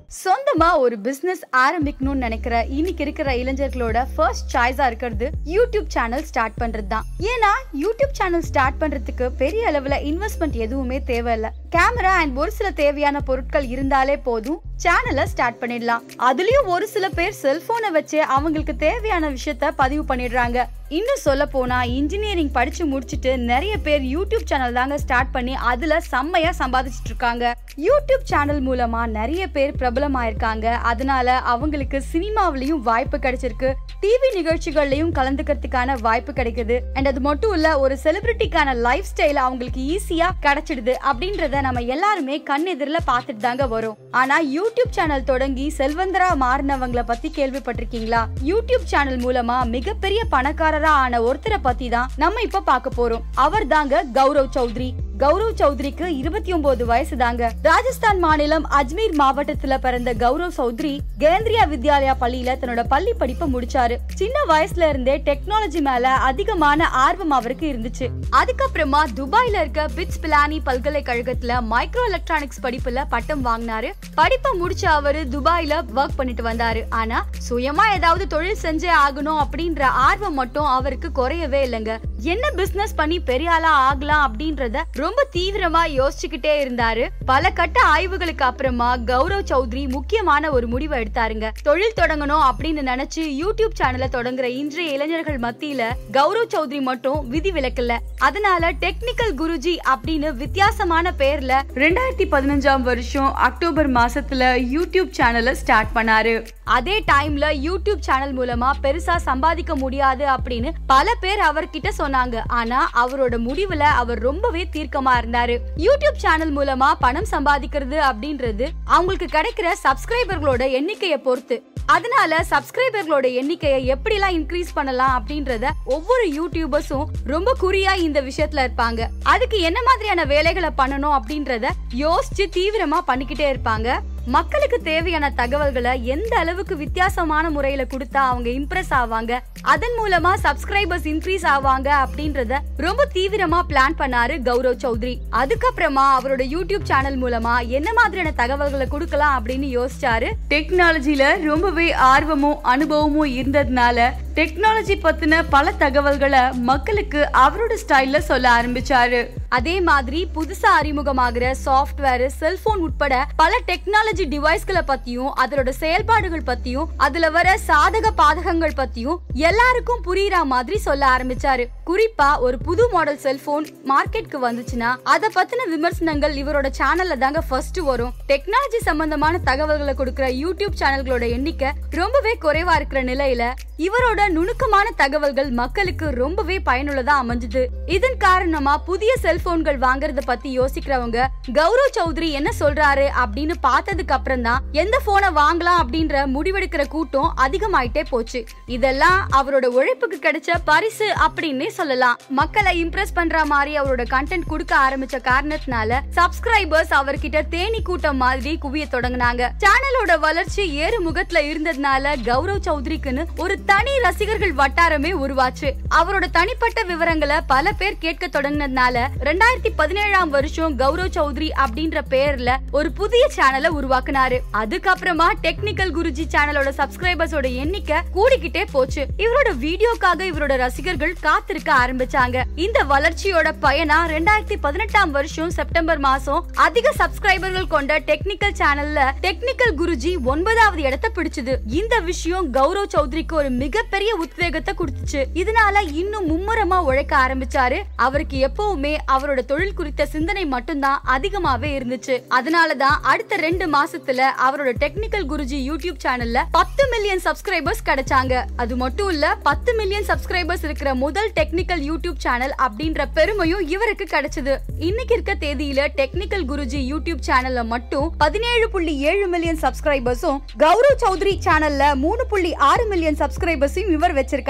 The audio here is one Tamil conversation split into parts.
சொந்தமா ஒரு பிசினஸ் ஆரம்பிக்கணும்னு நினைக்கிற இன்னைக்கு இருக்கிற இளைஞர்களோட ஃபர்ஸ்ட் சாய்ஸா இருக்கிறது யூடியூப் சேனல் ஸ்டார்ட் பண்றது தான் ஏன்னா யூடியூப் சேனல் ஸ்டார்ட் பண்றதுக்கு பெரிய அளவுல இன்வெஸ்ட்மெண்ட் எதுவுமே தேவையில்ல கேமரா அண்ட் ஒரு சில தேவையான பொருட்கள் இருந்தாலே போதும் சேனலை ஸ்டார்ட் பண்ணிடலாம் அதுலயும் ஒரு சில பேர் செல்போனை வச்சு அவங்களுக்கு தேவையான விஷயத்த பதிவு பண்ணிடுறாங்க இன்னும் சொல்ல போனா இன்ஜினியரிங் படிச்சு முடிச்சிட்டு நிறைய பேர் யூடியூப் சேனல் தாங்க ஸ்டார்ட் பண்ணி அதுல செம்மையா சம்பாதிச்சிட்டு இருக்காங்க யூடியூப் சேனல் மூலமா நிறைய பேர் பிரபலமாயிருக்காங்க அதனால அவங்களுக்கு சினிமாவிலையும் வாய்ப்பு கிடைச்சிருக்கு டிவி நிகழ்ச்சிகள்லயும் கலந்துக்கிறதுக்கான வாய்ப்பு கிடைக்குது அண்ட் அது மட்டும் இல்ல ஒரு செலிபிரிட்டிக்கான லைஃப் ஸ்டைல் அவங்களுக்கு ஈஸியா கிடைச்சிடுது அப்படின்றத நம்ம எல்லாருமே கண் எதிரில பார்த்துட்டு தாங்க வரும் ஆனா யூடியூப் சேனல் தொடங்கி செல்வந்தரா மாறினவங்கள பத்தி கேள்விப்பட்டிருக்கீங்களா யூடியூப் சேனல் மூலமா மிகப்பெரிய பணக்காரரா ஆன ஒருத்தரை பத்தி தான் நம்ம இப்ப பார்க்க போறோம் அவர் தாங்க கௌரவ் சௌத்ரி கௌரவ் சௌத்ரிக்கு இருபத்தி ஒன்பது வயசு தாங்க ராஜஸ்தான் மாநிலம் அஜ்மீர் மாவட்டத்துல பிறந்த கௌரவ் சௌத்ரி கேந்திரியா வித்யாலயா பள்ளியில தன்னோட பள்ளி படிப்பை முடிச்சாரு சின்ன வயசுல இருந்தே டெக்னாலஜி மேல அதிகமான ஆர்வம் அவருக்கு இருந்துச்சு அதுக்கப்புறமா துபாயில இருக்க பிட்ஸ் பிலானி பல்கலைக்கழகத்துல மைக்ரோ எலக்ட்ரானிக்ஸ் படிப்புல பட்டம் வாங்கினாரு படிப்பை முடிச்ச அவரு துபாயில ஒர்க் பண்ணிட்டு வந்தாரு ஆனா சுயமா ஏதாவது தொழில் செஞ்சே ஆகணும் அப்படின்ற ஆர்வம் மட்டும் அவருக்கு குறையவே இல்லைங்க என்ன பிசினஸ் பண்ணி பெரிய ஆளா ஆகலாம் அப்படின்றத ரொம்ப தீவிரமா யோசிச்சுக்கிட்டே இருந்தாரு பல கட்ட ஆய்வுகளுக்கு அப்புறமா கௌரவ் சௌத்ரி முக்கியமான ஒரு முடிவை எடுத்தாருங்க தொழில் தொடங்கணும் அப்படின்னு நினைச்சு யூடியூப் சேனலை தொடங்குற இன்றைய இளைஞர்கள் மத்தியில கௌரவ் சௌத்ரி மட்டும் விதி விலக்கல அதனால டெக்னிக்கல் குருஜி அப்படின்னு வித்தியாசமான பேர்ல ரெண்டாயிரத்தி பதினஞ்சாம் வருஷம் அக்டோபர் மாசத்துல யூடியூப் சேனலை ஸ்டார்ட் பண்ணாரு அதே டைம்ல யூடியூப் சேனல் மூலமா பெருசா சம்பாதிக்க முடியாது அப்படின்னு பல பேர் அவர்கிட்ட சொன்னாங்க ஆனா அவரோட முடிவுல அவர் ரொம்பவே தீர்க்கமா இருந்தாரு யூடியூப் சேனல் மூலமா பணம் சம்பாதிக்கிறது அப்படின்றது அவங்களுக்கு கிடைக்கிற சப்ஸ்கிரைபர்களோட எண்ணிக்கையை பொறுத்து அதனால சப்ஸ்கிரைபர்களோட எண்ணிக்கையை எப்படிலாம் இன்க்ரீஸ் பண்ணலாம் அப்படின்றத ஒவ்வொரு யூடியூபர்ஸும் ரொம்ப குறியா இந்த விஷயத்துல இருப்பாங்க அதுக்கு என்ன மாதிரியான வேலைகளை பண்ணணும் அப்படின்றத யோசிச்சு தீவிரமா பண்ணிக்கிட்டே இருப்பாங்க மக்களுக்கு தேவையான தகவல்களை எந்த அளவுக்கு வித்தியாசமான முறையில கொடுத்தா அவங்க இம்ப்ரெஸ் ஆவாங்க அதன் மூலமா சப்ஸ்கிரைபர்ஸ் இன்க்ரீஸ் ஆவாங்க அப்படின்றத ரொம்ப தீவிரமா பிளான் பண்ணாரு கௌரவ் சௌத்ரி அதுக்கப்புறமா அவரோட யூடியூப் சேனல் மூலமா என்ன மாதிரியான தகவல்களை கொடுக்கலாம் அப்படின்னு யோசிச்சாரு டெக்னாலஜில ரொம்பவே ஆர்வமும் அனுபவமும் இருந்ததுனால டெக்னாலஜி பத்தின பல தகவல்களை மக்களுக்கு அவரோட ஸ்டைல்ல சொல்ல ஆரம்பிச்சாரு அதே மாதிரி புதுசா அறிமுகமாகிற சாஃப்ட்வேர் செல்போன் உட்பட பல டெக்னாலஜி டிவைஸ்களை பத்தியும் அதோட செயல்பாடுகள் பத்தியும் அதுல வர சாதக பாதகங்கள் பத்தியும் எல்லாருக்கும் புரியுற மாதிரி சொல்ல ஆரம்பிச்சாரு குறிப்பா ஒரு புது மாடல் செல்போன் மார்க்கெட்க்கு வந்துச்சுன்னா அத பத்தின விமர்சனங்கள் இவரோட சேனல்ல தாங்க ஃபர்ஸ்ட் வரும் டெக்னாலஜி சம்பந்தமான தகவல்களை கொடுக்கிற யூடியூப் சேனல்களோட எண்ணிக்கை ரொம்பவே குறைவா இருக்கிற நிலையில இவரோட நுணுக்கமான தகவல்கள் மக்களுக்கு ரொம்பவே பயனுள்ளதா அமைஞ்சது இதன் காரணமா புதிய செல்போன்கள் வாங்குறத பத்தி யோசிக்கிறவங்க கௌரவ் சௌத்ரி என்ன சொல்றாரு அப்படின்னு பார்த்ததுக்கு அப்புறம் தான் எந்த போனை வாங்கலாம் அப்படின்ற முடிவெடுக்கிற கூட்டம் அதிகமாயிட்டே போச்சு இதெல்லாம் அவரோட உழைப்புக்கு கிடைச்ச பரிசு அப்படின்னே சொல்லலாம் மக்களை இம்ப்ரெஸ் பண்ற மாதிரி அவரோட கண்டென்ட் கொடுக்க ஆரம்பிச்ச காரணத்தினால சப்ஸ்கிரைபர்ஸ் அவர்கிட்ட தேனி கூட்டம் மாதிரி குவிய தொடங்கினாங்க சேனலோட வளர்ச்சி ஏறு முகத்துல இருந்ததுனால கௌரவ் சௌத்ரிக்குன்னு ஒரு தனி ரசிகர்கள் வட்டாரமே உருவாச்சு அவரோட தனிப்பட்ட விவரங்களை பல பேர் கேட்க தொடங்கினதுனால ரெண்டாயிரத்தி பதினேழாம் வருஷம் கௌரவ் சௌத்ரி அப்படின்ற பேர்ல ஒரு புதிய சேனலை உருவாக்குனாரு அதுக்கப்புறமா டெக்னிக்கல் குருஜி சேனலோட சப்ஸ்கிரைபர்ஸோட எண்ணிக்கை கூடிக்கிட்டே போச்சு இவரோட வீடியோக்காக இவரோட ரசிகர்கள் காத்திருக்க ஆரம்பிச்சாங்க இந்த வளர்ச்சியோட பயனா ரெண்டாயிரத்தி பதினெட்டாம் வருஷம் செப்டம்பர் மாசம் அதிக சப்ஸ்கிரைபர்கள் கொண்ட டெக்னிக்கல் சேனல்ல டெக்னிக்கல் குருஜி ஒன்பதாவது இடத்தை பிடிச்சது இந்த விஷயம் கௌரவ் சௌத்ரிக்கு ஒரு மிகப்பெரிய உத்வேகத்தை கொடுத்துச்சு இதனால இன்னும் மும்முரமா உழைக்க ஆரம்பிச்சாரு அவருக்கு எப்பவுமே அவரோட தொழில் குறித்த சிந்தனை மட்டும்தான் அதிகமாவே இருந்துச்சு அதனாலதான் அடுத்த ரெண்டு மாசத்துல அவரோட டெக்னிக்கல் குருஜி யூடியூப் சேனல்ல பத்து மில்லியன் சப்ஸ்கிரைபர்ஸ் கிடைச்சாங்க அது மட்டும் இல்ல பத்து மில்லியன் சப்ஸ்கிரைபர்ஸ் இருக்கிற முதல் டெக்னிக்கல் யூடியூப் சேனல் அப்படின்ற பெருமையும் இவருக்கு கிடைச்சது இன்னைக்கு இருக்க தேதியில டெக்னிக்கல் குருஜி யூடியூப் சேனல்ல மட்டும் பதினேழு புள்ளி ஏழு மில்லியன் சப்ஸ்கிரைபர்ஸும் கௌரவ் சௌத்ரி சேனல்ல மூணு புள்ளி ஆறு மில்லியன் சப்ஸ்கிரைபர்ஸையும் இவர் வச்சிருக்காரு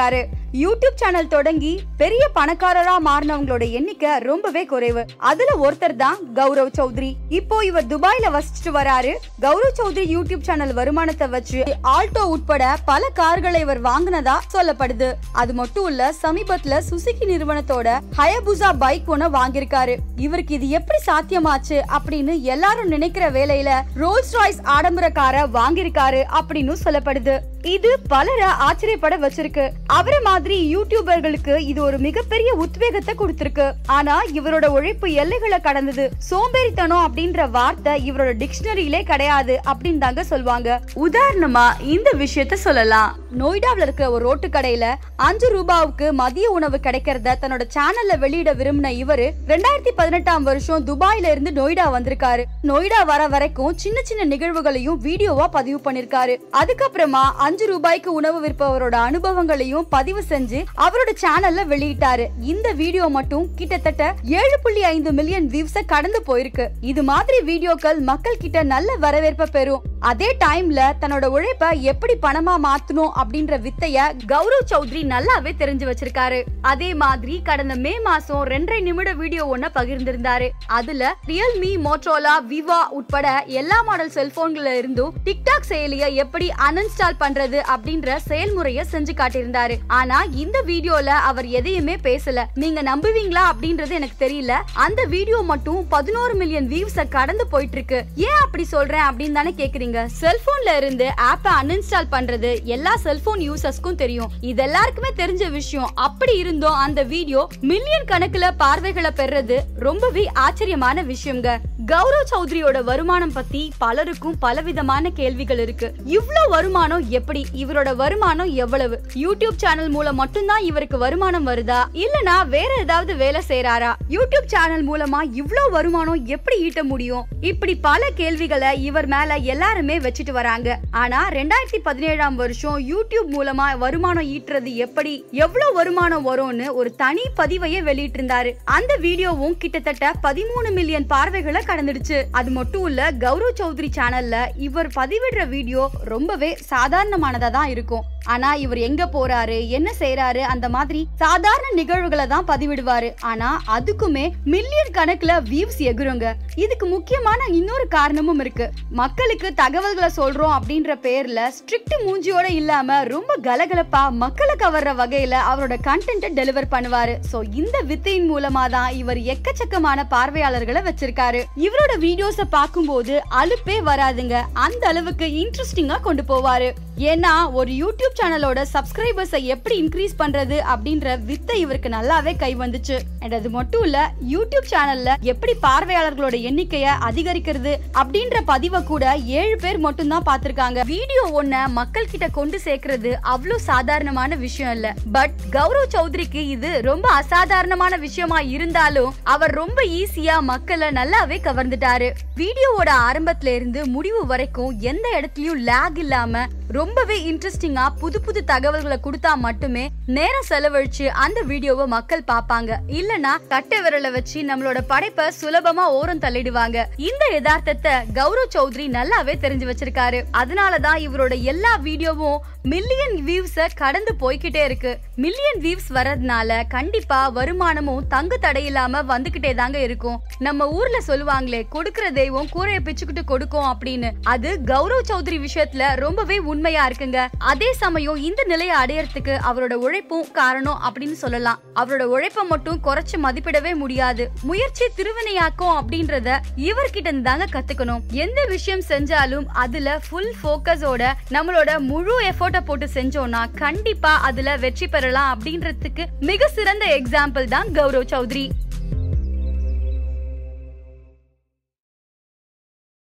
யூடியூப் சேனல் தொடங்கி பெரிய பணக்காரரா மாறினவங்களோட எண்ணிக்கை ரொம்பவே குறைவு அதுல ஒருத்தர் தான் கௌரவ் சௌத்ரி இப்போ இவர் துபாயில வசிச்சுட்டு வராரு கௌரவ் சௌத்ரி யூடியூப் சேனல் வருமானத்தை வச்சு ஆல்டோ உட்பட பல கார்களை இவர் வாங்கினதா சொல்லப்படுது அது மட்டும் இல்ல சமீபத்துல சுசுகி நிறுவனத்தோட ஹயபுசா பைக் ஒண்ணு வாங்கியிருக்காரு இவருக்கு இது எப்படி சாத்தியமாச்சு அப்படின்னு எல்லாரும் நினைக்கிற வேலையில ரோல்ஸ் ராய்ஸ் ஆடம்பர காரை வாங்கியிருக்காரு அப்படின்னு சொல்லப்படுது இது பலரை ஆச்சரியப்பட வச்சிருக்கு அவரை மாதிரி யூடியூபர்களுக்கு இது ஒரு மிகப்பெரிய உத்வேகத்தை கொடுத்திருக்கு ஆனா இவரோட உழைப்பு எல்லைகளை கடந்தது சோம்பேறித்தனம் அப்படின்ற வார்த்தை இவரோட டிக்ஷனரியிலே கிடையாது அப்படின்னு தாங்க சொல்லுவாங்க உதாரணமா இந்த விஷயத்த சொல்லலாம் நொய்டாவில் இருக்க ஒரு ரோட்டு கடையில அஞ்சு ரூபாவுக்கு மதிய உணவு கிடைக்கிறத தன்னோட சேனல்ல வெளியிட விரும்பின இவரு ரெண்டாயிரத்தி பதினெட்டாம் வருஷம் துபாயில இருந்து நொய்டா வந்திருக்காரு நொய்டா வர வரைக்கும் சின்ன சின்ன நிகழ்வுகளையும் வீடியோவா பதிவு பண்ணிருக்காரு அதுக்கப்புறமா அஞ்சு ரூபாய்க்கு உணவு விற்பவரோட அனுபவங்களையும் பதிவு செஞ்சு அவரோட சேனல்ல வெளியிட்டாரு இந்த வீடியோ மட்டும் கிட்டத்தட்ட ஏழு புள்ளி ஐந்து மில்லியன் வியூஸ கடந்து போயிருக்கு இது மாதிரி வீடியோக்கள் மக்கள் கிட்ட நல்ல வரவேற்பை பெறும் அதே டைம்ல தன்னோட உழைப்ப எப்படி பணமா மாத்தணும் அப்படின்ற வித்தைய கௌரவ் சௌத்ரி நல்லாவே தெரிஞ்சு வச்சிருக்காரு அதே மாதிரி கடந்த மே மாசம் ரெண்டரை நிமிட வீடியோ ஒன்ன பகிர்ந்திருந்தாரு அதுல ரியல்மி மோட்டோலா விவா உட்பட எல்லா மாடல் செல்போன்கள்ல இருந்தும் டிக்டாக் செயலிய எப்படி அன்இன்ஸ்டால் பண்றது அப்படின்ற செயல்முறைய செஞ்சு காட்டியிருந்தாரு ஆனா இந்த வீடியோல அவர் எதையுமே பேசல நீங்க நம்புவீங்களா அப்படின்றது எனக்கு தெரியல அந்த வீடியோ மட்டும் பதினோரு மில்லியன் வியூஸ கடந்து போயிட்டு இருக்கு ஏன் அப்படி சொல்றேன் அப்படின்னு தானே கேக்குறீங்க செல்போன்ல இருந்து ஆப்பை அன்இன்ஸ்டால் பண்றது எல்லா செல்போன் யூசர்ஸ்க்கும் தெரியும் இது எல்லாருக்குமே தெரிஞ்ச விஷயம் அப்படி இருந்தும் அந்த வீடியோ மில்லியன் கணக்குல பார்வைகளை பெறது ரொம்பவே ஆச்சரியமான விஷயங்க கௌரவ் சௌத்ரியோட வருமானம் பத்தி பலருக்கும் பலவிதமான கேள்விகள் இருக்கு இவ்ளோ வருமானம் எப்படி இவரோட வருமானம் எவ்வளவு யூடியூப் சேனல் மூலம் மட்டும்தான் இவருக்கு வருமானம் வருதா இல்லனா வேற ஏதாவது வேலை செய்யறாரா யூடியூப் சேனல் மூலமா இவ்ளோ வருமானம் எப்படி ஈட்ட முடியும் இப்படி பல கேள்விகளை இவர் மேல எல்லாருமே வச்சுட்டு வராங்க ஆனா ரெண்டாயிரத்தி பதினேழாம் வருஷம் யூடியூப் மூலமா வருமானம் ஈட்டுறது எப்படி எவ்வளவு வருமானம் வரும்னு ஒரு தனி பதிவையே வெளியிட்டு இருந்தாரு அந்த வீடியோவும் கிட்டத்தட்ட பதிமூணு மில்லியன் பார்வைகளை கடந்துடுச்சு அது மட்டும் இல்ல கௌரவ் சௌத்ரி சேனல்ல இவர் பதிவிடுற வீடியோ ரொம்பவே சாதாரணமானதா தான் இருக்கும் ஆனா இவர் எங்க போறாரு என்ன செய்யறாரு அந்த மாதிரி சாதாரண நிகழ்வுகளை தான் பதிவிடுவாரு ஆனா அதுக்குமே மில்லியன் கணக்குல வியூஸ் எகுருங்க இதுக்கு முக்கியமான இன்னொரு காரணமும் இருக்கு மக்களுக்கு தகவல்களை சொல்றோம் அப்படின்ற பேர்ல ஸ்ட்ரிக்ட் மூஞ்சியோட இல்லாம ரொம்ப கலகலப்பா மக்களை கவர்ற வகையில அவரோட கண்டென்ட்டை டெலிவர் பண்ணுவாரு சோ இந்த வித்தையின் மூலமா தான் இவர் எக்கச்சக்கமான பார்வையாளர்களை வச்சிருக்காரு இவரோட வீடியோஸ பார்க்கும்போது அலுப்பே வராதுங்க அந்த அளவுக்கு இன்ட்ரெஸ்டிங்கா கொண்டு போவாரு ஏன்னா ஒரு யூடியூப் சேனலோட சப்ஸ்கிரைபர்ஸை எப்படி இன்க்ரீஸ் பண்றது அப்படின்ற வித்தை இவருக்கு நல்லாவே கை வந்துச்சு அண்ட் அது மட்டும் இல்ல யூடியூப் சேனல்ல எப்படி பார்வையாளர்களோட எண்ணிக்கைய அதிகரிக்கிறது அப்படின்ற பதிவை கூட ஏழு பேர் மட்டும் தான் பார்த்திருக்காங்க வீடியோ ஒன்ன மக்கள் கிட்ட கொண்டு சேர்க்கிறது அவ்வளவு சாதாரணமான விஷயம் இல்ல பட் கௌரவ் சௌத்ரிக்கு இது ரொம்ப அசாதாரணமான விஷயமா இருந்தாலும் அவர் ரொம்ப ஈஸியா மக்களை நல்லாவே கவர்ந்துட்டாரு வீடியோவோட ஆரம்பத்துல இருந்து முடிவு வரைக்கும் எந்த இடத்துலயும் லேக் இல்லாம ரொம்பவே இன்ட்ரெஸ்டிங்கா புது புது தகவல்களை கொடுத்தா மட்டுமே நேரம் செலவழிச்சு அந்த வீடியோவை மக்கள் பாப்பாங்க இல்லனா கட்டை விரலை வச்சு நம்மளோட படைப்பை சுலபமா ஓரம் தள்ளிடுவாங்க இந்த யதார்த்தத்தை கௌரவ் சௌத்ரி நல்லாவே தெரிஞ்சு வச்சிருக்காரு அதனாலதான் இவரோட எல்லா வீடியோவும் மில்லியன் வியூஸ கடந்து போய்கிட்டே இருக்கு மில்லியன் வியூஸ் வரதுனால கண்டிப்பா வருமானமும் தங்கு தடையில்லாம வந்துகிட்டே தாங்க இருக்கும் நம்ம ஊர்ல சொல்லுவாங்களே கொடுக்கிற தெய்வம் கூரைய பிச்சுக்கிட்டு கொடுக்கும் அப்படின்னு அது கௌரவ் சௌத்ரி விஷயத்துல ரொம்பவே உண்மையா இருக்குங்க அதே சமயம் இந்த நிலையை அடையறதுக்கு அவரோட உழைப்பும் காரணம் அப்படின்னு சொல்லலாம் அவரோட உழைப்பை மட்டும் குறைச்சு மதிப்பிடவே முடியாது முயற்சி திருவினையாக்கும் அப்படின்றத இவர்கிட்ட இருந்து தாங்க கத்துக்கணும் எந்த விஷயம் செஞ்சாலும் அதுல ஃபுல் போக்கஸோட நம்மளோட முழு எஃபோர்ட்டை போட்டு செஞ்சோம்னா கண்டிப்பா அதுல வெற்றி பெறலாம் அப்படின்றதுக்கு மிக சிறந்த எக்ஸாம்பிள் தான் கௌரவ் சௌத்ரி